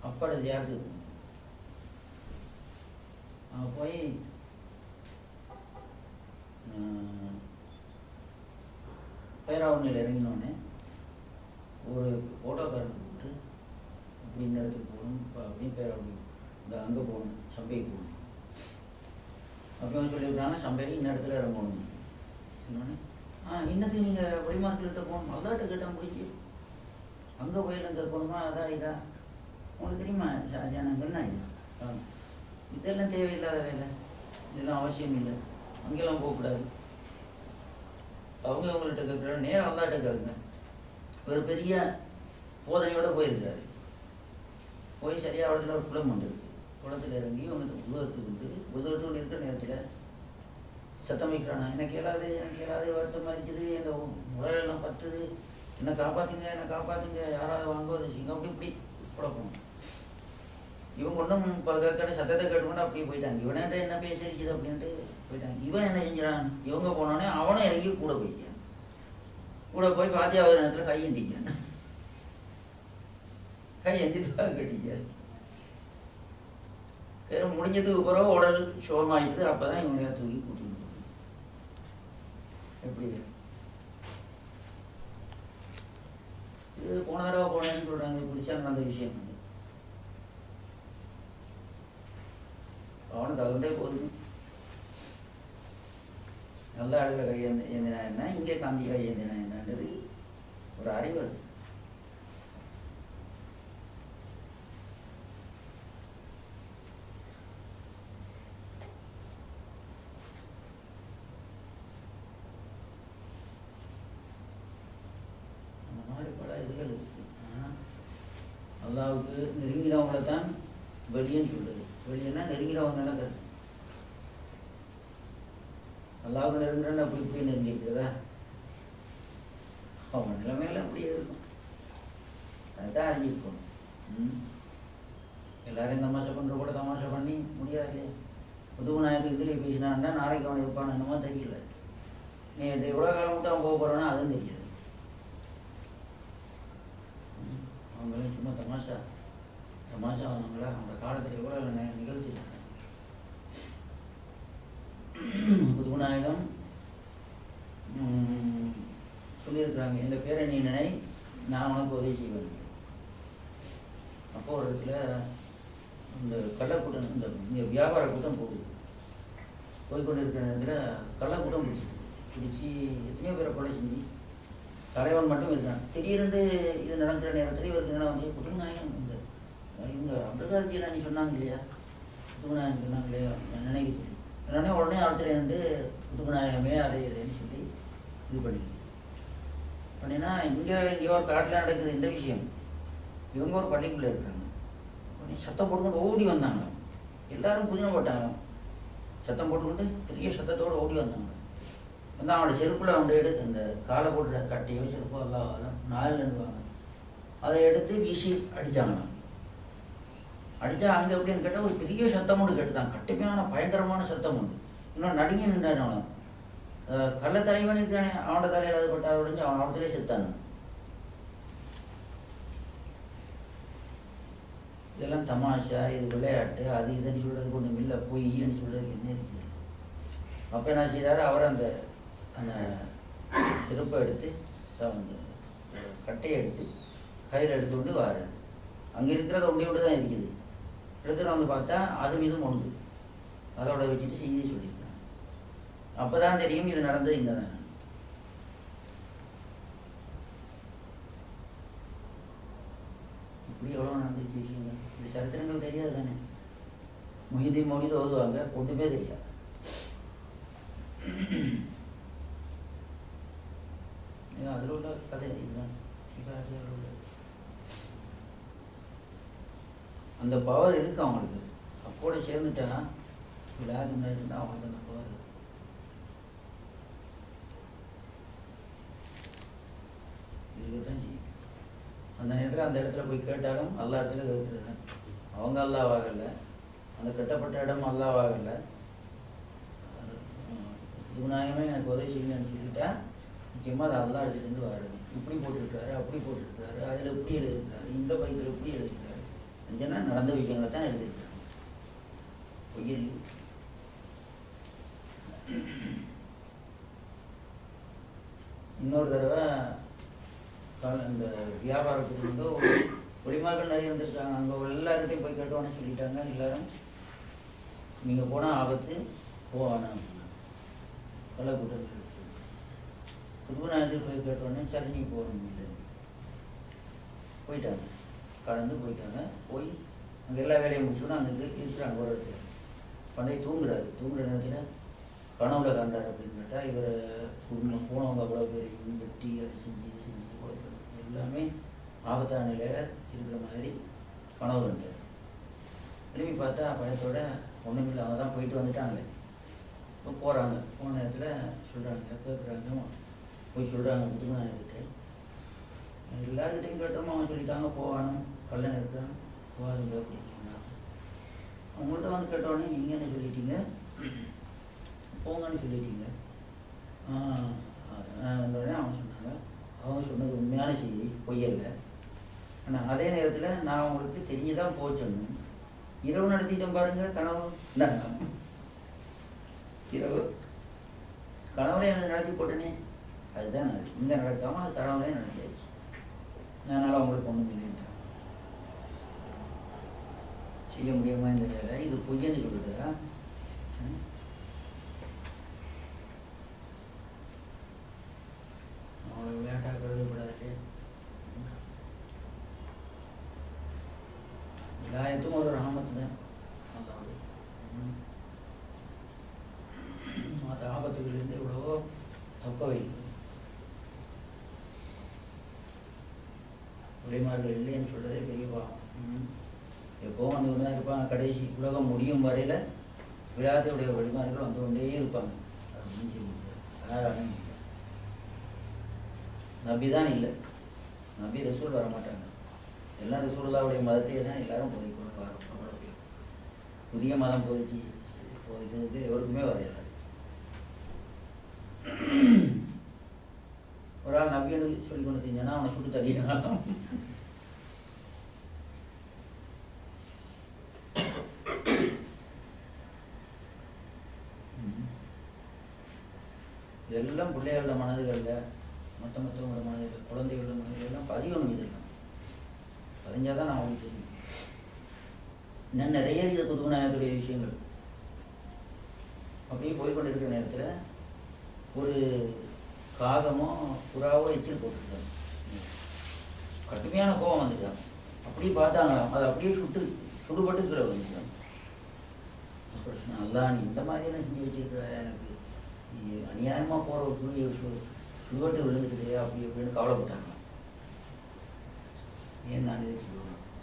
அப்பாட ஜியாரத்துக்கு போகணும் அங்கே போய் பேராவணியில் இறங்கினோடனே ஒரு ஃபோட்டோக்காரனை கூப்பிட்டு இப்படி இந்த இடத்துக்கு போகணும் இப்போ அப்படின்னு பேராவணி இந்த அங்கே போகணும் சம்பைக்கு போகணும் அப்போ சொல்லியிருக்காங்க சம்பைக்கு இந்த இடத்துல இறங்கணும் சொன்னோடனே ஆ இன்னத்துக்கு நீங்கள் வழிமார்க்கிட்ட போகணும் அதாட்ட கேட்டால் முடிஞ்சு அங்கே போய் அங்கே போகணுமா அதான் இதா உங்களுக்கு தெரியுமா ஷாஜானங்கள்னா இது ஆ. இதெல்லாம் தேவையில்லாத வேலை இதெல்லாம் அவசியம் இல்லை அங்கெல்லாம் போகக்கூடாது அவங்க அவங்கள்ட்ட கேட்குற நேரம் அல்லாட்ட கேளுங்க ஒரு பெரிய போதனையோட போயிருக்காரு போய் சரியாக இடத்துல ஒரு குளம் வந்துருக்கு குளத்தில் இறங்கி அவங்க உதவத்துக்கு வந்து உதவத்துக்கு இருக்கிற நேரத்தில் சத்தம் வைக்கிறானா எனக்கு இயலாது எனக்கு இயலாது வருத்தமாக இருக்குது எங்கள் உடலெல்லாம் பத்துது என்னை காப்பாற்றுங்க என்னை காப்பாற்றுங்க யாராவது வாங்குவது செய்யுங்க அப்படி இப்படி குழப்பம் இவங்க ஒன்றும் இப்போ கேட்கற சத்தத்தை கேட்டுக்கொண்டு அப்படியே போயிட்டாங்க இவன்கிட்ட என்ன பேசிருக்குது அப்படின்ட்டு போயிட்டாங்க இவன் என்ன செஞ்சான் இவங்க போனோடனே அவனும் இறங்கி கூட போயிட்டான் கூட போய் பாத்தியா ஒரு நேரத்தில் கை எந்திக்கான் கை எந்திட்டு கட்டிக்காரு வேற முடிஞ்சதுக்கு பிறகு உடல் சோமாயிட்டு அப்பதான் இவனையா தூக்கி கூட்டிட்டு போகுது. எப்படி இது போன தடவை போனேன்னு சொல்றாங்க புதுசா நடந்த விஷயம் அது. அவனுக்கு அதுண்டே போதும் நல்ல இடத்துல கை ஏந்தி- ஏந்தினா என்ன இங்கே காந்தி கை ஏந்தினா என்னன்றது ஒரு அறிவு அது. அந்த மாதிரி பல இதுகள் இருக்கு ஆனா, அல்லாவுக்கு நெருங்கினவங்களை தான் வெளியன்னு சொல்லுது வெளியன்னா நெருங்கினவங்க கருத்து அல்லாவுக்கு நெருங்குறன்னு அப்படி இப்படி நெருங்கி இருக்கிறதா அவங்க நிலைமையில அப்படியே இருக்கும் அதுதான் அறிஞ்சிருக்கணும் ம் எல்லாரையும் தமாஷா பண்ற கூட தமாஷா பண்ணி முடியாது இல்லையா புது நாயக்கிட்டே பேசினான்னா நாளைக்கு அவனை இருப்பான் என்னமோ தெரியல நீ இதை எவ்வளோ காலம் விட்டு அவன் போக போறானா அதுவும் தெரியாது ம். அவங்களாம் சும்மா தமாஷா தமாஷா அவங்கள அவங்க காலத்தில் எவ்வளோ நி- நிகழ்த்திருக்காங்க புதுநாயகம் ம், சொல்லியிருக்கிறாங்க இந்த பேரை நீ நினை நான் உனக்கு உதவி செய்வேன் அப்போ ஒரு இடத்துல இந்த கள்ளக்கூட்டம் இந்த இங்கே வியாபார கூட்டம் போகுது போய்கொண்டு இருக்கிற நேரத்தில் கள்ளக்கூட்டம் பிடிச்சிது பிடிச்சி எத்தனையோ பேரை கொலை செஞ்சு தலைவன் மட்டும் இருக்கான் திடீரென்று இது நடக்கிற நேரத்தில் இவருக்கு என்ன வந்து புதுநாயகம் இந்த இவங்க அப்துல்கார் ஜீலானி சொன்னாங்க இல்லையா புதுநாயகம் சொன்னாங்க இல்லையா நான் நினைக்கிறேன் உடனே உடனே அடுத்த வந்து புதுநாயகமே அதை இதுன்னு சொல்லி இது பண்ணி பண்ணினா இங்கே இங்கே ஒரு காட்டில் நடக்குது இந்த விஷயம் இவங்க ஒரு பள்ளிக்குள்ளே இருக்காங்க உடனே சத்தம் போட்டுக்கொண்டு ஓடி வந்தாங்க எல்லாரும் புதின போட்டாங்க சத்தம் போட்டுக்கொண்டு பெரிய சத்தத்தோடு ஓடி வந்தாங்க வந்து அவனோட செருப்பில் வந்து எடுத்து இந்த காலை போட்டு கட்டியோ செருப்போ எல்லாம் நாலுவாங்க அதை எடுத்து வீசி அடித்தாங்க அடித்தா அங்கே எப்படின்னு கேட்டால் ஒரு பெரிய சத்தம் ஒன்று கேட்டுதான் கட்டுமையான பயங்கரமான சத்தம் உண்டு இன்னும் நடுங்கி நின்றான் அவன் கள்ள தலைவன் இருக்கானே அவனோட தலையில் அது பட்டா உடஞ்சு அவன் அவனத்திலே செத்தானு இதெல்லாம் தமாஷா இது விளையாட்டு அது இதுன்னு சொல்றது ஒன்றும் இல்லை பொய்ன்னு சொல்றது என்ன இருக்குது அப்போ என்ன செய்கிறாரு அவர் அந்த அந்த செருப்பை எடுத்து ச- அந்த கட்டையை எடுத்து கையில் எடுத்து கொண்டு வாரு அங்கே இருக்கிறத ஒன்றே ஒன்று தான் இருக்குது எடுத்துட்டு வந்து பார்த்தா அது மீதும் ஒன்று அதோட வச்சுட்டு செய்தி சொல்லியிருக்காங்க அப்போ தான் தெரியும் இது நடந்தது இங்கே தான் இப்படி எவ்வளோ நடந்துச்சு விஷயங்கள் இந்த சரித்திரங்கள் தெரியாது தானே மொஹிதீன் மொழிது ஓதுவாங்க ஒன்றுமே தெரியாது ஏன் அதில் உள்ள கதை இதுதான் ஹிகாயத்தில் உள்ள அந்த பவர் இருக்கு அவங்களுக்கு அப்போட சேர்ந்துட்டா விளையாட்டு முன்னாடி இருந்தால் அவங்களுக்கு அந்த பவர் இருக்கத்தான் செய்யும் அந்த நேரத்தில் அந்த இடத்துல போய் கேட்டாலும் எல்லா இடத்துல கேட்குறது தான் அவங்க அல்லாவாகல அந்த கட்டப்பட்ட இடம் அல்லாவாகல விநாயகமே எனக்கு உதவி செய்யுங்கன்னு சொல்லிட்டா நிச்சயமாக அதை அல்லா எடுத்துட்டு வரணும் இப்படி போட்டிருக்காரு அப்படி போட்டிருக்காரு அதில் இப்படி எழுதியிருக்காரு இந்த பைக்கில் இப்படி எழுதியிருக்காரு நிஜம்னா நடந்த விஷயங்களை தான் எழுதியிருக்காங்க பொய்யல் இன்னொரு தடவை கால இந்த வியாபாரத்துக்கு வந்து ஒரு வெளிமார்கள் நிறைய வந்திருக்காங்க அங்கே எல்லார்கிட்டையும் போய் கேட்டோன்னு சொல்லிட்டாங்க எல்லாரும் நீங்கள் போனால் ஆபத்து போவானா கள்ளக்கூட்டத்தில் புதுநாயகத்துக்கு போய் கேட்டோன்னே சரி நீ போகணும் இல்லை போயிட்டாங்க கலந்து போயிட்டாங்க போய் அங்கே எல்லா வேலையும் முடிச்சோன்னா அங்கே இருக்கு இருக்கிறாங்க ஒரு இடத்துல பண்டை தூங்குறாரு தூங்குற நேரத்தில் கனவுல கண்டார் அப்படின்னு கேட்டால் இவர் குடும்பம் போனவங்க அவ்வளோ பேரையும் வெட்டி அதை செஞ்சு இது செஞ்சு போய் எல்லாமே ஆபத்தான நிலையில் இருக்கிற மாதிரி கனவு கண்டார் திரும்பி பார்த்தா பயத்தோட ஒன்றுமில்லை அவங்க தான் போயிட்டு வந்துட்டாங்களே இப்போ போகிறாங்க போன நேரத்தில் சொல்கிறாங்க கேட்குறாங்க போய் சொல்கிறாங்க புதுநாயகர்கிட்ட எல்லாருக்கிட்டையும் கேட்டோம் அவன் சொல்லிட்டாங்க போவானும் கல்யாணம் எடுத்தான் போகாதுங்க அப்படின்னு சொன்னாங்க அவங்கள்ட்ட வந்து கேட்டோடனே நீங்கள் என்ன சொல்லிட்டீங்க போங்கன்னு சொல்லிட்டீங்க உடனே அவன் சொன்னாங்க அவங்க சொன்னது உண்மையான செய்தி பொய்யல்ல ஆனால் அதே நேரத்தில் நான் உங்களுக்கு தெரிஞ்சுதான் போக சொன்னேன் இரவு நடத்திட்டோம் பாருங்க கனவு இந்தாங்க. இரவு கனவுல எனக்கு நடத்தி போட்டேனே அதுதான் அது இங்கே நடக்காம அது கனவுலே நடந்தாச்சு அதனால் அவங்களுக்கு ஒன்றும் இல்லைன்ட்டாங்க செய்ய முடியுமா இந்த வேலை இது பொய்யன்னு சொல்லுதா ம்? அவ்வளோ விளையாட்டாக கருதப்படாது விலாயத்தும் ஒரு ராமத்து தான் அதாவது ம். மற்ற ஆபத்துகளிலிருந்து எவ்வளவோ தப்ப வைக்கும் உடைமார்கள் இல்லைன்னு சொல்றதே பெரிய பாவம் ம். எப்பவும் வந்து கொண்டு தான் இருப்பாங்க கடைசி உலகம் முடியும் வரையில விழாத்தையுடைய வழிமார்கள் வந்து கொண்டே இருப்பாங்க அது முடிஞ்சு யாராலையும் முடியாது. நபி தான் இல்லை நபி ரசூல் வர மாட்டாங்க எல்லாம் ரசூலுல்லாவுடைய மதத்தையே தான் எல்லாரும் போதிக்கணும் வர புதிய மதம் போதிச்சு போதிக்கிறதுக்கு எவருக்குமே வரையாது ஒரு ஆள் நபின்னு சொல்லி கொண்டு தெரிஞ்சானா அவனை சுட்டு தள்ளினாலும் இதெல்லாம் பிள்ளைகளோட மனதுகளில் மற்ற மற்றவங்களோட மனதில் குழந்தைகளோட மனதில் எல்லாம் பதியணும் இதெல்லாம் பதிஞ்சாதான் நான் அவங்களுக்கு தெரியும் இன்னும் நிறைய இது புதுமநாயகத்துடைய விஷயங்கள் அப்படியே போய் கொண்டிருக்கிற நேரத்தில் ஒரு காகமோ புறாவோ எச்சில் போட்டுருக்காங்க கடுமையான கோபம் வந்துட்டாங்க அப்படியே பார்த்தாங்களாம் அது அப்படியே சுட்டு சுடுபட்டு கீழே வந்துட்டாங்க அப்புறம் சொன்னேன், அல்லாஹ் நீ இந்த மாதிரியெல்லாம் செஞ்சு வச்சிருக்கிற எனக்கு நீ அநியாயமாக போகிற ஒரு புள்ளிய சு சுடுபட்டு விழுந்துட்டு அப்படி அப்படின்னு கவலைப்பட்டாங்க ஏன் நான் இதை சொல்லுவேன்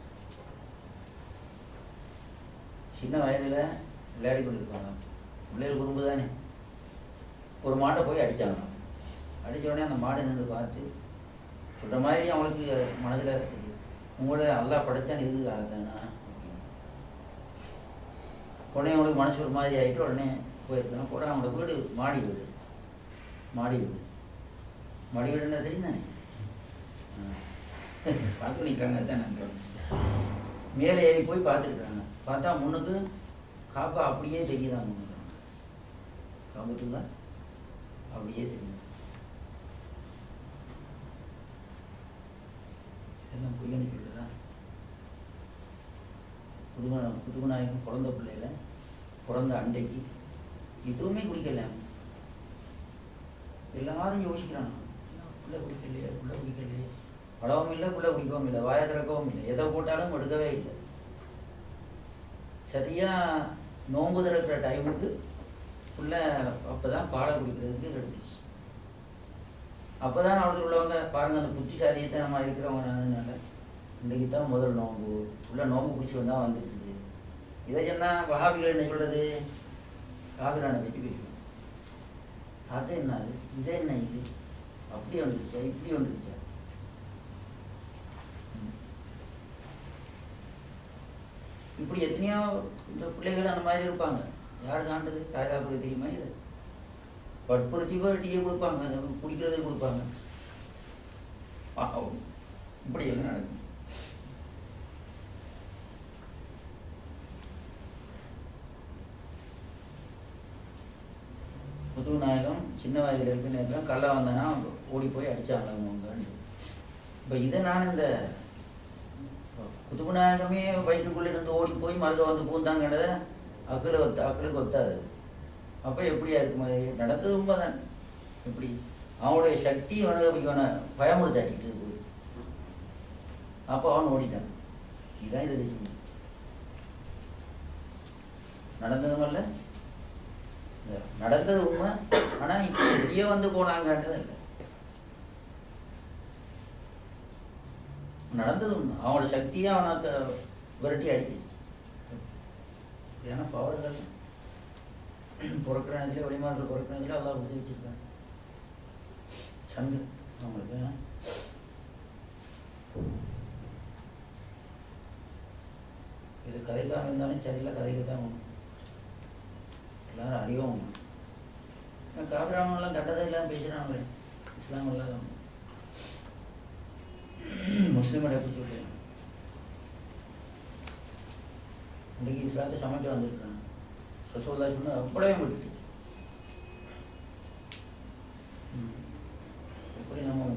சின்ன வயதில் விளையாடி கொண்டிருப்பாங்க பிள்ளைகள் குறும்பு தானே ஒரு மாட்டை போய் அடித்தாங்க அடித்த உடனே அந்த மாடு நின்று பார்த்து சொல்கிற மாதிரி அவங்களுக்கு மனதில் தெரியும் உங்களை நல்லா படைச்சான் இது தானா உடனே அவங்களுக்கு மனசு ஒரு மாதிரி ஆகிட்டு உடனே போயிருக்காங்க கூட அவங்களோட வீடு மாடி வீடு மாடி வீடு மாடி வீடுன்னா தெரியும் தானே பார்த்து நிற்கிறாங்க தான் நம்புறோம் மேலே ஏறி போய் பார்த்துருக்காங்க பார்த்தா முன்னுக்கு காப்பா அப்படியே தெரியுதாங்க முன்னுக்கு காம்பத்துல அப்படியே தெரியும் எல்லாம் பொய்யன்னு சொல்லுதா புதும புதுமநாயகம் பிறந்த பிள்ளையில பிறந்த அண்டைக்கு எதுவுமே குடிக்கல எல்லாரும் யோசிக்கிறாங்க புள்ள குடிக்கலையே புள்ள குடிக்கலையே பழவும் இல்லை புள்ள குடிக்கவும் இல்லை வாய திறக்கவும் இல்லை எதை போட்டாலும் எடுக்கவே இல்லை சரியா நோன்பு திறக்கிற டைமுக்கு புள்ள அப்பதான் பாலை குடிக்கிறதுக்கு எடுத்துச்சு அப்பதான் அவளுக்கு உள்ளவங்க பாருங்க அந்த புத்திசாலியத்தை நம்ம இருக்கிறவங்கனால இன்றைக்கு தான் முதல் நோன்பு உள்ள நோன்பு பிடிச்சி வந்தா வந்துருக்குது இதை சொன்னா வகாபிகள் என்ன சொல்றது காவிரான பற்றி பேசுவோம் அது என்ன அது இது என்ன இது அப்படி வந்துருச்சா இப்படி வந்துருச்சா ம். இப்படி எத்தனையோ இந்த பிள்ளைகள் அந்த மாதிரி இருப்பாங்க யார் காண்டது ராஜாவுக்கு தெரியுமா இது வற்புறுத்தி போய் டீயை கொடுப்பாங்க அது குடிக்கிறதுக்கு கொடுப்பாங்க பாவம் இப்படி எல்லாம் நடக்கும் குதுபு நாயகம் சின்ன வயதில் இருக்கிற நேரத்தில் கல்லை வந்தானா ஓடி போய் அடித்தாங்க அவங்க இப்போ இதை நான் இந்த குதுபு நாயகமே வயிற்றுக்குள்ளே இருந்து ஓடி போய் மருக வந்து பூந்தாங்கன்றத அக்களை ஒத்த அக்களுக்கு ஒத்தாது அப்போ எப்படியா இருக்குமா நடந்தது உண்மைதான் எப்படி அவனுடைய சக்தி வந்து இவனை பயமுறுத்தாட்டிட்டு போய் அப்போ அவன் ஓடிட்டான் இதுதான் இது விஷயம் நடந்ததுமல்ல இல்ல, நடந்தது உண்மை ஆனா இப்போ வெளியே வந்து போனாங்கன்றது இல்லை நடந்தது உண்மை அவனோட சக்தியை அவனுக்கு விரட்டி அடிச்சிருச்சு ஏன்னா பவர்கள் பிறக்கிற நேரத்தில் வெளிமார்கள் பிறக்கிற நேரத்தில் எல்லாம் உதவி வச்சிருக்காங்க சங்கு அவங்களுக்கு இது கதைக்காக இருந்தாலும் சரியில்லை கதைக்கு தான் உண்டு. எல்லாரும் அறிவோம் காபிராமெல்லாம் கண்டதே இல்லாமல் பேசுகிறாங்களே இஸ்லாம் இல்லாத முஸ்லீமோட எப்படி சொல்றேன் இன்னைக்கு இஸ்லாத்தை சமைச்சு வந்திருக்காங்க சசோதா சொன்ன அப்படியே விட்டுட்டு ம். எப்படி நம்ம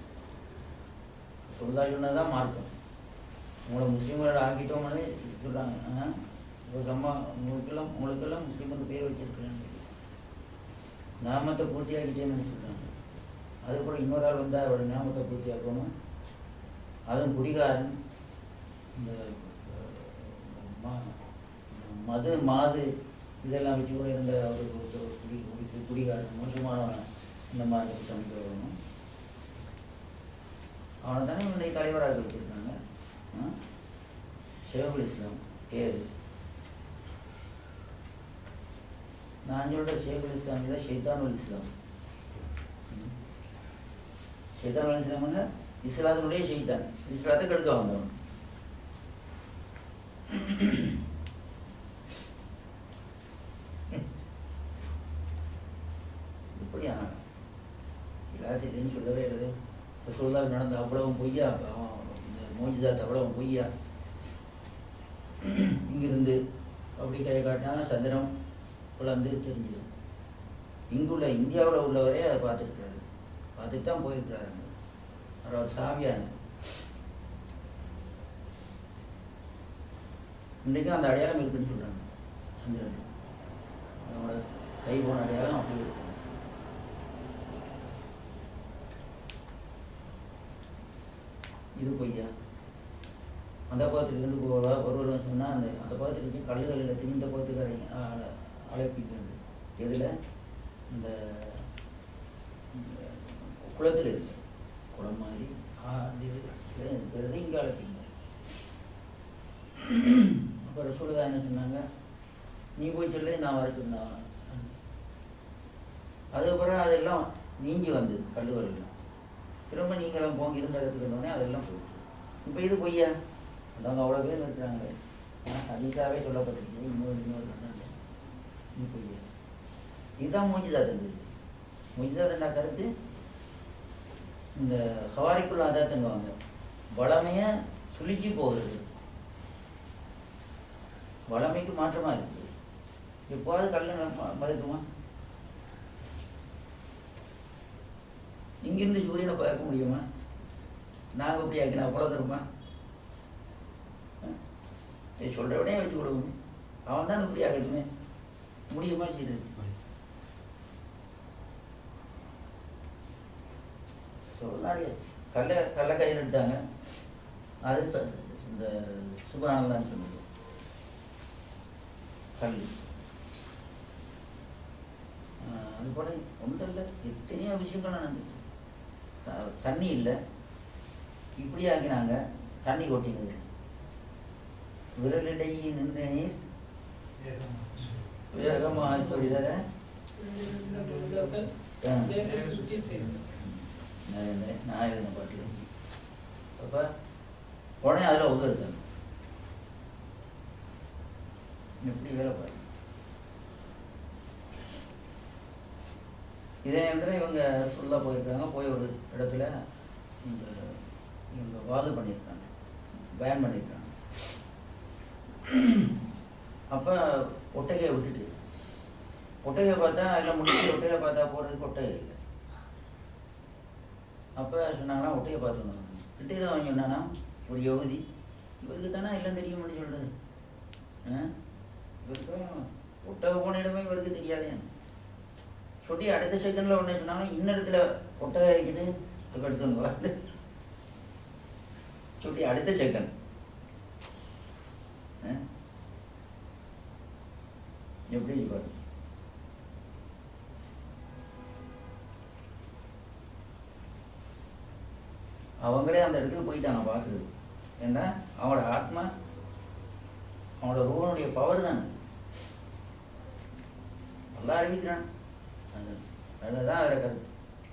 சொல்லா சொன்னதான் மார்க்கம் உங்களை முஸ்லீம்களோட ஆக்கிட்டோம்னு சொல்கிறாங்க இப்போ சம்மா உங்களுக்கெல்லாம் உங்களுக்கெல்லாம் முஸ்லீமுக்கு பேர் வச்சிருக்கிறேன் நாமத்தை பூர்த்தி ஆக்கிட்டேன்னு சொல்கிறாங்க அதுக்கப்புறம் இன்னொரு ஆள் வந்தால் அவரோட நாமத்தை பூர்த்தி ஆக்கணும் அதுவும் குடிகாரன் இந்த அஹ், ம- மது மாது இதெல்லாம் வச்சு கூட இருந்த ஒரு ஒரு குடி குடி குடிகாரன் மோசமானவன் இந்த மாதிரி சமைக்க வரணும் அவனை தானே இன்றைக்கு தலைவராக வச்சுருக்காங்க ஷேகுல் இஸ்லாம் பேர் நான் சொல்கிற ஷேகுல் இஸ்லாம் இல்லை ஷைத்தானுல் இஸ்லாம் ம். ஷைத்தானுல் இஸ்லாம்னா இஸ்லாத்தினுடைய ஷைத்தான் இஸ்லாத்தை கெடுக்க வந்தவன் இப்படி ஆனான் எல்லாத்தையும் சொல்லவே இல்லை ரசூலுல்லாஹ் நடந்த அவ்வளவும் பொய்யா அவன் இந்த மோஜிதாத் அவ்வளவும் பொய்யா இங்கிருந்து அப்படி கை காட்டினா சந்திரம் குழந்து தெரிஞ்சுது இங்குள்ள இந்தியாவில் உள்ளவரே அதை பார்த்துருக்காரு பார்த்துட்டு தான் போயிருக்கிறாரு அங்க. அவர் ஒரு சாவியான இன்றைக்கும் அந்த அடையாளம் இருக்குன்னு சொல்கிறாங்க சந்திரன் அவனோட கை போன அடையாளம் அப்படி இருக்கு இது பொய்யா அந்த பக்கத்துலேருந்து போவா ஒருவர் சொன்னால் அந்த அந்த பக்கத்துக்கு கல்லுகளில் திணிந்த பக்கத்துக்கு அரை அழைப்பிக்கிறது எதில் இந்த இந்த குளத்தில் இருக்கு குளம் மாதிரி ஆ, இது இருக்கிறது இங்கே அழைப்பிங்க அப்போ ரசூலுதா என்ன சொன்னாங்க நீ போய் சொல்லு நான் வர சொன்னேன் அதுக்கப்புறம் அதெல்லாம் நீங்கி வந்தது கல்லுகள் எல்லாம் திரும்ப நீங்களும் போங்க இருந்த இடத்துக்கு வந்தோடனே அதெல்லாம் போயிடுச்சு இப்போ இது பொய்யா அந்தவங்க அவ்வளோ பேர் இருக்கிறாங்க அதிகாவே சொல்லப்பட்டிருக்கு இன்னொரு இன்னொரு கண்ணாடி இது பொய்யா இதுதான் மூஞ்சிதா இருந்தது மூஞ்சிதா கருத்து இந்த ஹவாரிக்குள்ள அதாத்துங்குவாங்க வளமையை சுழிச்சு போகிறது வளமைக்கு மாற்றமா இருக்குது எப்போது கல்ல மதிக்குமா இங்கிருந்து சூரியனை பார்க்க முடியுமா நாங்கள் இப்படி ஆக்கினா அவ்வளோ தருமா சொல்கிற விடையே வச்சு கொடுக்கணும் அவன் தான் இப்படி ஆகட்டுமே முடியுமா செய்து சொல்லாடிய கல்லை கல்லை கையில் எடுத்தாங்க அது ச- இந்த சுபானந்தான்னு சொன்னது கல் ஆஹ் அது போல ஒன்றும் இல்லை எத்தனையோ விஷயங்கள் நடந்துச்சு த- தண்ணி இல்லை இப்படி ஆக்கினாங்க தண்ணி கொட்டினது விரலிடையே நின்ற நீர் வேகமாக சொல்லிதர நான் எழுதின பாட்டில் அப்போ உடனே அதில் உதவு எடுத்தாங்க எப்படி வேலை பாருங்க இதே நேரத்தில் இவங்க சொல்ல போயிருக்காங்க போய் ஒரு இடத்துல இந்த இவங்க வாது பண்ணியிருக்காங்க பயன் பண்ணியிருக்காங்க அப்போ ஒட்டகையை விட்டுட்டு ஒட்டையை பார்த்தா இல்லை முடிச்சு ஒட்டையை பார்த்தா போகிறதுக்கு ஒட்டகை இல்லை அப்போ சொன்னாங்கன்னா ஒட்டையை பார்த்துக்கணும் கிட்டே தான் அவன் சொன்னானா ஒரு யோகதி இவருக்கு தானே எல்லாம் தெரியும்னு சொல்கிறது ஆ இவருக்கு ஒட்டகை போன இடமே இவருக்கு தெரியாதே சொல்லி அடுத்த செகண்டில் ஒன்று சொன்னாங்கன்னா இன்னிடத்துல ஒட்டகை இருக்குது அதுக்கு எடுத்து வந்து பாரு. சொல்லி அடுத்த செகண்ட் எப்படி பாரு அவங்களே அந்த இடத்துக்கு போயிட்டாங்க பார்க்குறது ஏன்னா அவனோட ஆத்மா அவனோட ரூபனுடைய பவர் தானே நல்லா அறிவிக்கிறான் அது அதுதான் அதில் கருத்து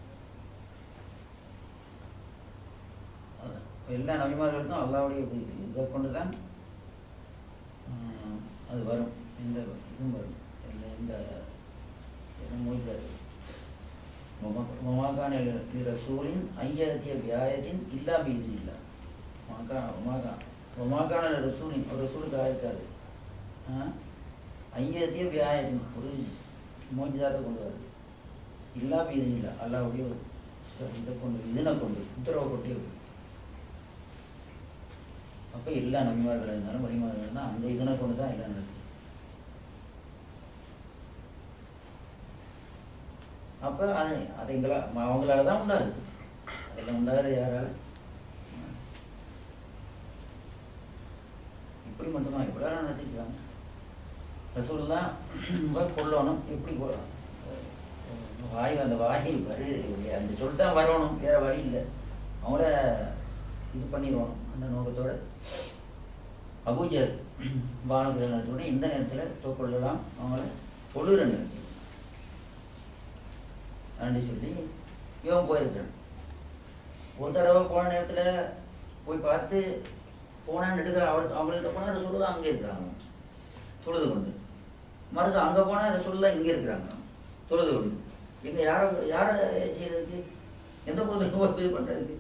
அதான். எல்லா நபிமார்களுக்கும் அல்லாவுடைய குறிப்பு இதை கொண்டு தான் ஆஹ், அது வரும் இந்த இதுவும் வரும் இல்லை இந்த மொழிக்காது மமாகான ரசூலின் ஐயத்திய வியாயத்தின் இல்லா மீது இல்லா மகா மகா மமாகான ரசூலின் ஒரு ரசூலுக்கு ஆயிருக்காது ஐயத்திய வியாயத்தின் ஒரு மோஜிதாத்தை கொண்டு வருது இல்லா மீது இல்லை அல்லாவுடைய ஒரு இதை கொண்டு இதனை கொண்டு உத்தரவை கொட்டி அப்போ எல்லா நபிமார்கள் இருந்தாலும் வழிமார்கள் இருந்தாலும் அந்த இதனை கொண்டு தான் எல்லாம் நடக்குது அப்போ அது அது எங்களா அவங்களால தான் உண்டாகுது அதெல்லாம் உண்டாகிறது யாரால இப்படி மட்டும்தான் இப்படிலாம் நடத்திக்கிறாங்க ரசூல் தான் கொல்லணும் எப்படி கொ- வாய் அந்த வாய் வருது அந்த சொல் தான் வரணும் வேற வழி இல்லை அவங்கள இது பண்ணிடுவோம் அந்த நோக்கத்தோட அபூஜர் வானத்தில் நடத்தோட இந்த நேரத்தில் தோக்கொள்ளலாம் அவங்கள தொழுகிற நேரத்தில் அப்படின்னு சொல்லி இவன் போயிருக்கான் ஒரு தடவை போன நேரத்தில் போய் பார்த்து போனான்னு எடுக்கிற அவருக்கு அவங்கள்ட்ட போனால் ரசூல் தான் அங்கே இருக்கிறாங்க தொழுது கொண்டு மறுக்க அங்கே போனால் ரசூல் தான் இங்கே இருக்கிறாங்க தொழுது கொண்டு எங்கே யாரை யாரை செய்யறதுக்கு எந்த போது இது பண்ணுறதுக்கு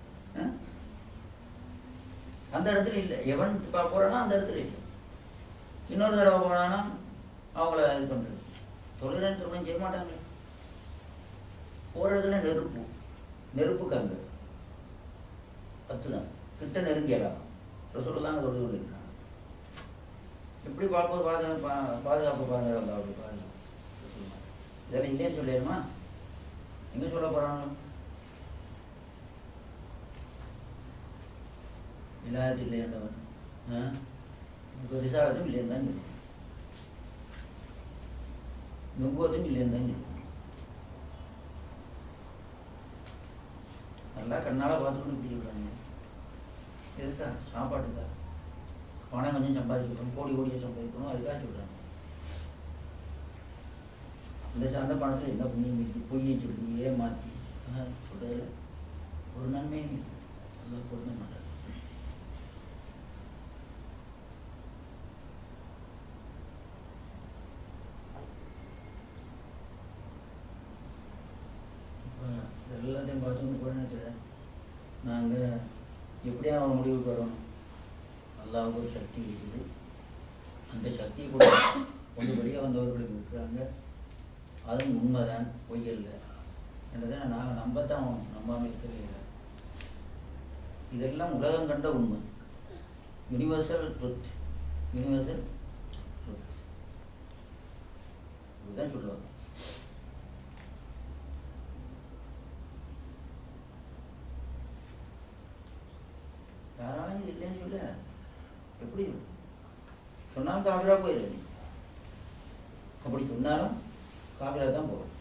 அந்த இடத்துல இல்லை எவன் பா போகிறானோ அந்த இடத்துல இல்லை இன்னொரு தடவை போனானா அவங்கள இது பண்ணுறது தொழுகிறேன்னு திரும்ப செய்ய மாட்டாங்க போகிற இடத்துல நெருப்பு நெருப்புக்கு அங்கே பத்து தான் கிட்ட நெருங்கியலாம் ரசூல் தான் தொழுது கொண்டிருக்கிறாங்க எப்படி பார்ப்போது பாதுகாப்பு பா- பாதுகாப்பு பாதுகாப்பு அப்படி பாதுகாப்பு இதெல்லாம் இல்லையே சொல்லிடுமா எங்கே சொல்ல போகிறாங்க விலாயத்து இல்லையண்டவன் ஆ இப்போ விசாரத்தும் இல்லைன்னு தான் சொல்லுவோம் நுங்குவதும் இல்லைன்னு தான் சொல்லுவோம் நல்லா கண்ணால் பார்த்துக்கணும் இப்படி சொல்கிறாங்க எதுக்கா சாப்பாட்டுக்கா பணம் கொஞ்சம் சம்பாதிக்கணும் கோடி கோடியாக சம்பாதிக்கணும் அதுக்காக சொல்கிறாங்க இந்த சார்ந்த பணத்தில் என்ன புண்ணியம் இருக்கு பொய்யை சொல்லி ஏமாற்றி சொல்கிறதுல ஒரு நன்மையும் இல்லை நல்லா பொருந்த மாட்டாங்க இப்போ எல்லாத்தையும் பார்த்தோன்னு கூட நினைக்கிறேன் நாங்கள் எப்படியா ஒரு முடிவுக்கு வரணும் அல்லாவுக்கு ஒரு சக்தி இருக்குது அந்த சக்தியை கூட ஒன்றுபடியாக வந்தவர்களுக்கு இருக்கிறாங்க அதுவும் உண்மைதான் பொய் இல்லை என்றதை நாங்கள் நம்பத்தான் வேணும். நம்பாம இருக்கவே இல்லை இதெல்லாம் உலகம் கண்ட உண்மை யுனிவர்சல் ட்ருத் யுனிவர்சல் ட்ருத் இதுதான் சொல்லுவாங்க யாராலும் இது இல்லைன்னு சொல்ல எப்படி சொன்னாலும் காவிரா போயிரு நீ. அப்படி சொன்னாலும் காவிரா தான் போகும்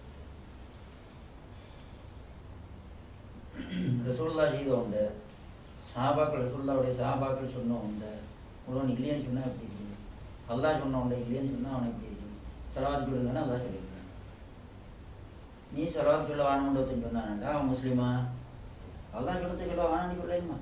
ரசூல்லா செய்த உண்டு சாபாக்கள் ரசூல்லாவுடைய சாபாக்கள் சொன்ன உண்டு உடனே இல்லைன்னு சொன்னா எப்படி இருக்கு அல்லாஹ் சொன்ன உண்டு இல்லைன்னு சொன்னா அவனை எப்படி இருக்கு செலவாத்து சொல்லுங்கன்னு அல்லாஹ் சொல்லியிருக்கான் நீ செலவாத்து சொல்ல வாங்கணுன்றதுன்னு சொன்னான்டா அவன் முஸ்லீமா அல்லாஹ் சொல்றது சொல்ல வாங்கன்னு சொல்லேம்மா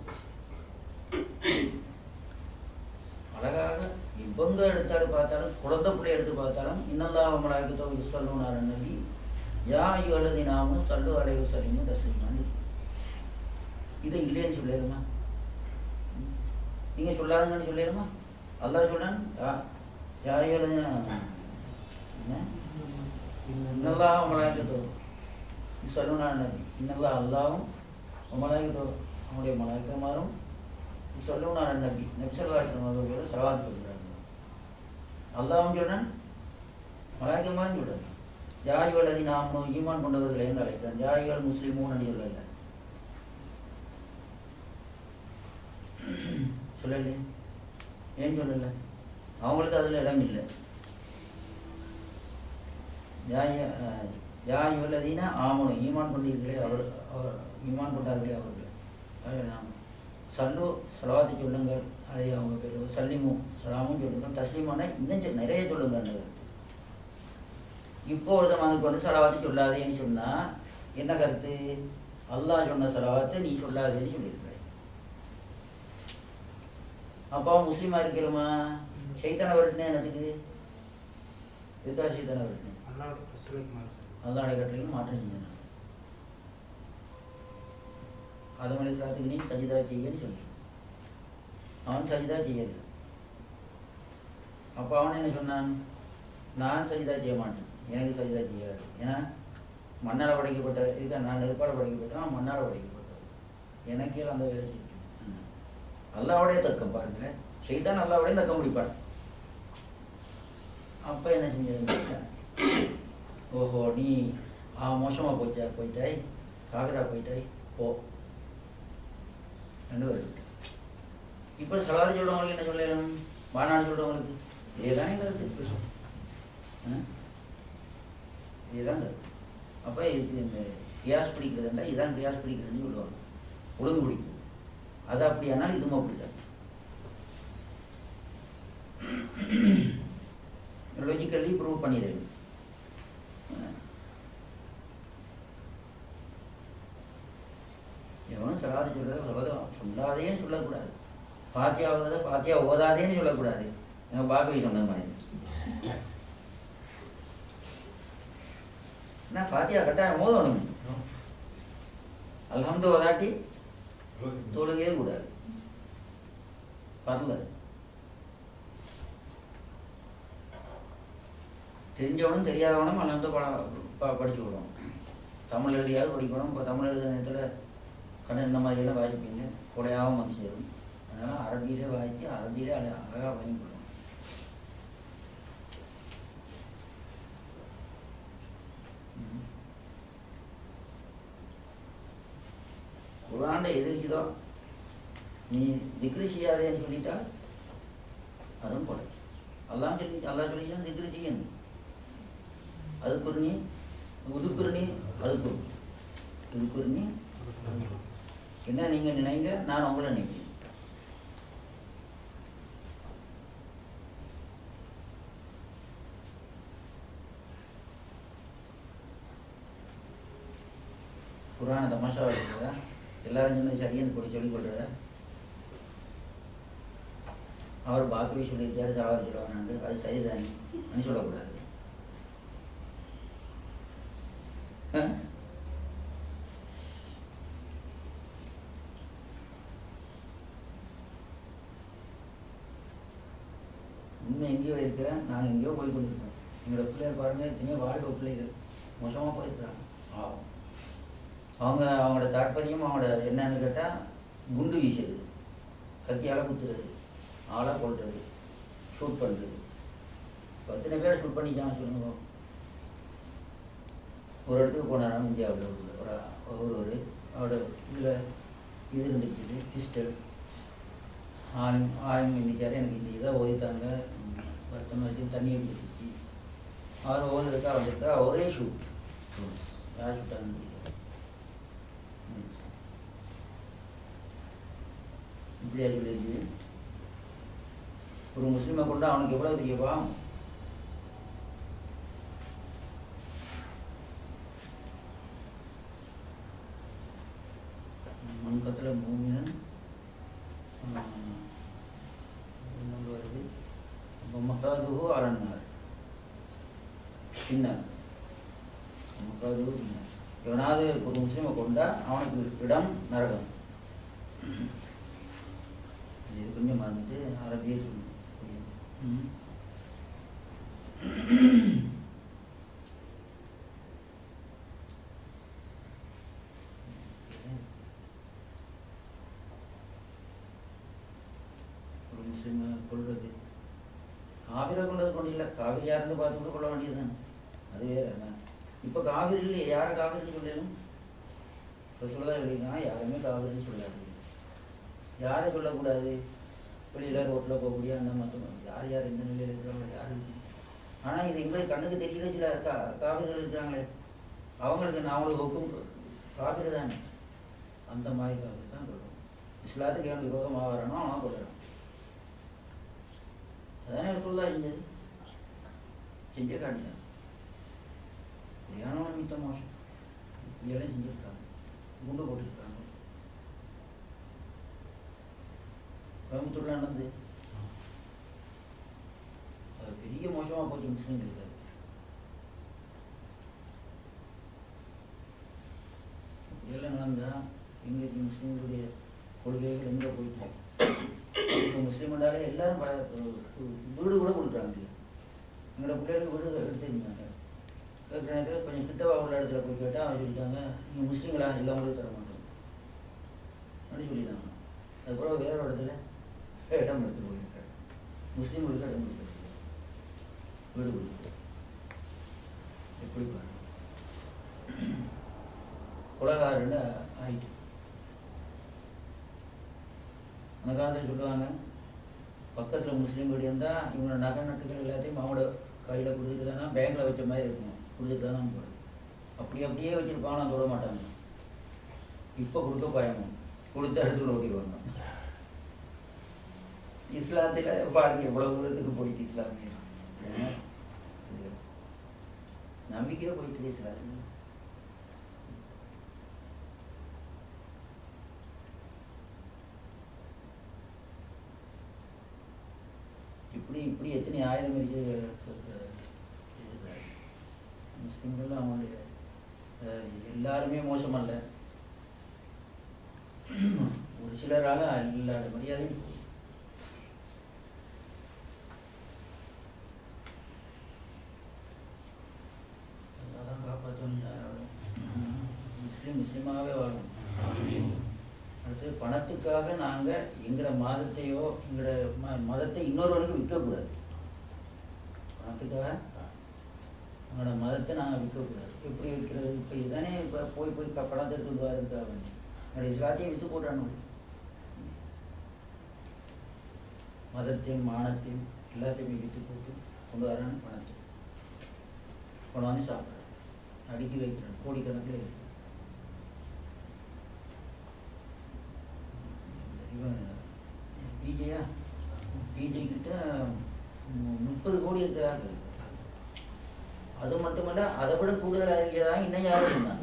அழகாக இவங்க எடுத்தாலும் பார்த்தாலும் குழந்தை பிள்ளை எடுத்து பார்த்தாலும் இன்னல்லாஹ் மலாய்க்கத்தோ யுசல்லுனார் நபி யா ஐயோலதி நாமும் சல்லு அலைவு சரிங்க தஸ்லிமான்னு இதை இல்லைன்னு சொல்லிடுமா நீங்க சொல்லாதுங்கன்னு சொல்லிடுமா அல்லாஹ் சொல்லான் யா யா ஐயோலதி என்ன இன்னல்லாஹ் மலாய்க்கத்தோ சொல்லணும்னா நபி இன்னல்லா அல்லாவும் மலாய்க்கத்தோ அவனுடைய மலாய்க்கமாரும் சொல்லணும்னா நபி நபிசல்லாசன் அவர்களோட சவால் சொல்கிறாங்க அல்லாவும் சொல்றான் மலாய்க்கமாரும் சொல்றான் ஜாதிகள் அதி நாம் ஈமான் கொண்டவர்களை என்று அழைக்கிறான் ஜாதிகள் முஸ்லீமும் அடி சொல்லல சொல்லலையே ஏன் சொல்லல அவங்களுக்கு அதில் இடம் இல்லை யாய் உள்ளதீனா ஆமனும் ஈமான் கொண்டீர்களே அவர் அவர் ஈமான் கொண்டார்களே அவர்கள் அதில் நாம் சல்லு சலவாத்தை சொல்லுங்கள் அதை அவங்க பேர் சல்லிமு சலாமும் சொல்லுங்கள் தஸ்லீமான இன்னும் சொல் நிறைய சொல்லுங்கள் இப்பொழுது வந்து கொண்டு சலவாத்தை சொல்லாதேன்னு சொன்னால் என்ன கருத்து அல்லாஹ் சொன்ன சலவாத்தை நீ சொல்லாதேன்னு சொல்லியிருக்கிறாய் அப்போ முஸ்லீமாக இருக்கிறோமா சைத்தான வரட்டுனே என்னத்துக்கு இருக்கா சைத்தான வரட்டுனே அல்லாட கட்டளையும் மாற்றம் செஞ்சான் அதமலை சாத்துக்கு நீ சஜிதா செய்யன்னு சொல்லி அவன் சஜிதா செய்யல அப்போ அவன் என்ன சொன்னான் நான் சஜிதா செய்ய மாட்டேன் எனக்கு சஜிதா செய்யாது ஏன்னா மண்ணால் படைக்கப்பட்ட இதுக்கு நான் நெருப்பால் படைக்கப்பட்டேன் அவன் மண்ணால் படைக்கப்பட்டவன் எனக்கே அந்த வேலை செய்யும் அல்லாவுடைய தக்கம் பாருங்களேன் செய்தான் அல்லாவுடைய தக்கம் முடிப்பான் அப்போ என்ன செஞ்சது ஓஹோ நீ ஆ மோசமாக போச்சா போயிட்டாய் காகரா போயிட்டாய் போ ரெண்டு பேரும் இப்போ சலாதி சொல்கிறவங்களுக்கு என்ன சொல்லலாம் மாநாடு சொல்கிறவங்களுக்கு இதேதானே கருத்து ஆ? இதுதான் கருத்து அப்போ இதுக்கு இந்த கியாஸ் பிடிக்கிறதுண்டா இதான் கியாஸ் பிடிக்கிறதுன்னு சொல்லுவாங்க ஒழுங்கு பிடிக்கும் அது அப்படியானால் இதுவும் அப்படிதான் லாஜிக்கலி ப்ரூவ் பண்ணிடுறது எவனும் சலாது சொல்றத சொல்றத சொல்லாதேன்னு சொல்லக்கூடாது ஃபாத்தியா ஓதாத ஃபாத்தியா ஓதாதேன்னு சொல்லக்கூடாது எங்கள் பாகவி சொன்னது மாதிரி என்ன ஃபாத்தியா கட்டாயம் ஓதணுமே அல்ஹம்து ஓதாட்டி தொழுகவே கூடாது வரல தெரிஞ்சவனும் தெரியாதவனும் அல்ஹம்து ப படிச்சு விடணும் தமிழ் எழுதியாவது படிக்கணும் இப்போ தமிழ் எழுதுற நேரத்தில் கடன் இந்த மாதிரியெல்லாம் வாசிப்பீங்க கொலையாகவும் வந்து சேரும் அதனால் அரபியிலே வாசித்து அரபியிலே அழ அழகாக வாங்கிக்கணும் குரான்ல எது இருக்குதோ நீ திக்ரு செய்யாதேன்னு சொல்லிட்டா அதுவும் போல அல்லாம் சொல்லி அல்லா சொல்லிட்டான் திக்ரு செய்யணும் அதுக்கு நீ உதுக்குரு நீ அதுக்கு உதுக்குரு நீ என்ன நீங்க நினைங்க நான் உங்களை நினைப்பேன் புராண தமாஷா இருக்கிறதா எல்லாரும் சொன்னது சரியான கொடி சொல்லிக் கொள்றதா அவர் பாக்கவி சொல்லியிருக்காரு சாவாதி சொல்லுவாங்க அது சரிதானே அப்படின்னு சொல்லக்கூடாது ஆ? உண்மை எங்கேயோ இருக்கிறேன் நாங்கள் எங்கேயோ போய் கொண்டிருக்கோம் எங்களோட பிள்ளைகள் பாருங்க எத்தனையோ வாழ்க்கை பிள்ளைகள் மோசமாக போயிருக்கிறாங்க ஆகும் அவங்க அவங்களோட தாற்பயம் அவங்களோட என்னன்னு கேட்டால் குண்டு வீசுறது கத்தியால் குத்துறது ஆளாக கொள்றது ஷூட் பண்ணுறது எத்தனை பேரை ஷூட் பண்ணிக்காம சொல்லுங்க ஒரு இடத்துக்கு போனாராம் இந்தியாவில் ஒரு ஒரு ஒரு அவரோட இதில் இது இருந்துச்சு பிஸ்டல் ஆயும் ஆயும் இருந்துச்சாரு எனக்கு இந்த இதை ஓதித்தாங்க வருத்தமாக வச்சு தண்ணி பிடிச்சிச்சு அவர் ஓதுறதுக்கா வந்திருக்கா ஒரே ஷூட் யார் ஷூட்டாங்க இப்படியா சொல்லியிருக்கு ஒரு முஸ்லீமை கொண்டு அவனுக்கு எவ்வளோ பெரிய பாவம் மண்கத்தில் மூமினன் இன்னொன்று வருது அப்போ மக்காதுஹோ அரண்னார் பின்னர் மக்காதுஹோ பின்னர் எவனாவது ஒரு முஸ்லீமை கொண்டா அவனுக்கு இடம் நரகம் இது கொஞ்சம் மறந்துட்டு அரபியே சொல்லணும் ம். முஸ்லீமை கொள்வது காவிரை கொண்டது கொண்டு இல்லை காவிரி யாருன்னு பார்த்து கூட கொள்ள வேண்டியதுதானே அது வேற என்ன இப்போ காவிரி இல்லையே யாரை காவிரின்னு சொல்லணும் இப்போ சொல்லதான் இல்லைன்னா யாருமே காவிரின்னு சொல்லாது யாரை சொல்லக்கூடாது வெளியில் ரோட்டில் போகக்கூடிய அந்த மற்ற யார் யார் எந்த நிலையில் இருக்கிறவங்க யார் ஆனால் இது எங்களுக்கு கண்ணுக்கு தெரியல சில கா காவிரிகள் இருக்கிறாங்களே அவங்களுக்கு நான் அவங்களுக்கு ஒக்கும் காவிரி தானே அந்த மாதிரி காவிரி தான் சொல்கிறோம் இஸ்லாத்துக்கு என் விரோதமாக வரணும் அவன் கொள்ளுறான் அதானே சொல்லா செஞ்சது செஞ்ச காட்டினான் கல்யாணம் மித்த மோசம் இதெல்லாம் செஞ்சுருக்காங்க குண்டு போட்டுருக்காங்க கோயம்புத்தூர்ல நடந்தது அது பெரிய மோசமா போச்சு முஸ்லீம்களுக்கு அது. இதெல்லாம் நடந்தா எங்க முஸ்லீம்களுடைய கொள்கைகள் எங்க போயிட்டு இப்போ முஸ்லீம்னாலே எல்லாரும் ப- வீடு கூட கொடுக்குறாங்க எங்களோட பிள்ளைகளுக்கு வீடு எடுத்துருந்தாங்க கேட்குற நேரத்தில் கொஞ்சம் கிட்டவா உள்ள இடத்துல போய் கேட்டால் அவன் சொல்லிட்டாங்க நீங்கள் முஸ்லீம்களா இல்லை உங்களுக்கு தர மாட்டோம் அப்படி சொல்லிட்டாங்க அதுக்கப்புறம் வேற ஒரு இடத்துல இடம் எடுத்து போயிருக்காரு முஸ்லீம்களுக்கு இடம் கொடுத்து வீடு கொடுத்து எப்படி பாருங்க குலகாரன்னு ஆயிட்டு அந்த காலத்தில் சொல்லுவாங்க பக்கத்தில் முஸ்லீம் வீடு இருந்தால் இவங்களோட நகை நட்டுகள் எல்லாத்தையும் அவங்களோட கையில் கொடுத்துட்டு தானே பேங்கில் வச்ச மாதிரி இருக்கும் கொடுத்துட்டு தான் போடும் அப்படி அப்படியே வச்சுருப்பாங்க சொல்ல மாட்டாங்க இப்போ கொடுக்க பயமும் கொடுத்து அடுத்து ஓட்டிடுவாங்க இஸ்லாத்தில் பாருங்க எவ்வளவு தூரத்துக்கு போயிட்டு இஸ்லாமிய நம்பிக்கையே போயிட்டு இஸ்லாமிய இப்படி இப்படி எத்தனை ஆயிரம் இருக்கு முஸ்லீம்கள் அவங்களுடைய அஹ், எல்லாருமே மோசமல்ல ஒரு சிலரால இல்லாத மரியாதையும் போகுது. அதான் காப்பாற்றணும் யாராலும். முஸ்லீம் முஸ்லீமாகவே வாழும் அடுத்து பணத்துக்காக நாங்கள் எங்களோட மதத்தையோ எங்களோட ம மதத்தை இன்னொருவனுக்கு விற்கக்கூடாது பணத்துக்காக எங்களோட மதத்தை நாங்கள் விற்கக்கூடாது எப்படி விற்கிறது இப்போ இதுதானே இப்போ போய் போய் க- பணத்தை எடுத்துட்டு வரதுக்காக வேண்டி என்னோட இஸ்லாத்தையும் விற்று போட்டானு மதத்தையும் மானத்தையும் எல்லாத்தையும் விற்று போட்டு கொண்டு வரான்னு பணத்தை கொண்டு வந்து சாப்பிட்றேன் அடுக்கி வைக்கிறேன் கோடிக்கணக்கில் இருக்கு இவன் டிஜேயா டிஜே கிட்ட மு- முப்பது கோடி இருக்கிறார்கள் அது மட்டுமல்ல அதை விட கூடுதலாக இருக்கிறதா இன்னும் யாரும் சொன்னாங்க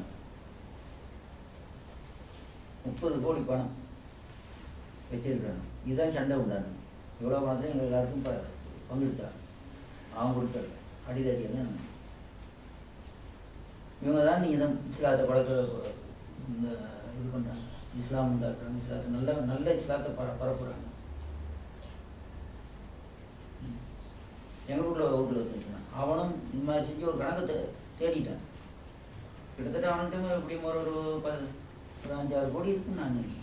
முப்பது கோடி பணம் வச்சிருக்காங்க இதுதான் சண்டை உண்டானது எவ்வளோ பணத்தையும் எங்கள் எல்லாருக்கும் ப பங்கெடுத்தாங்க அவங்க கொடுத்தாங்க அடிதடி எல்லாம் இவங்க தான் நீங்கள் தான் இஸ்லாத்தை பழக்க இந்த இது பண்ணுறாங்க இஸ்லாம் உண்டாக்குறாங்க இஸ்லாத்தை நல்ல நல்ல இஸ்லாத்தை பர பரப்புறாங்க எங்கள் வீட்டில் ஒரு வீட்டில் வச்சுருக்கான் அவனும் இந்த மாதிரி செஞ்சு ஒரு கணக்கை தே தேடிட்டான் கிட்டத்தட்ட அவன்கிட்ட எப்படியும் ஒரு ஒரு ப- ஒரு அஞ்சாறு கோடி இருக்குன்னு நான் நினைக்கிறேன்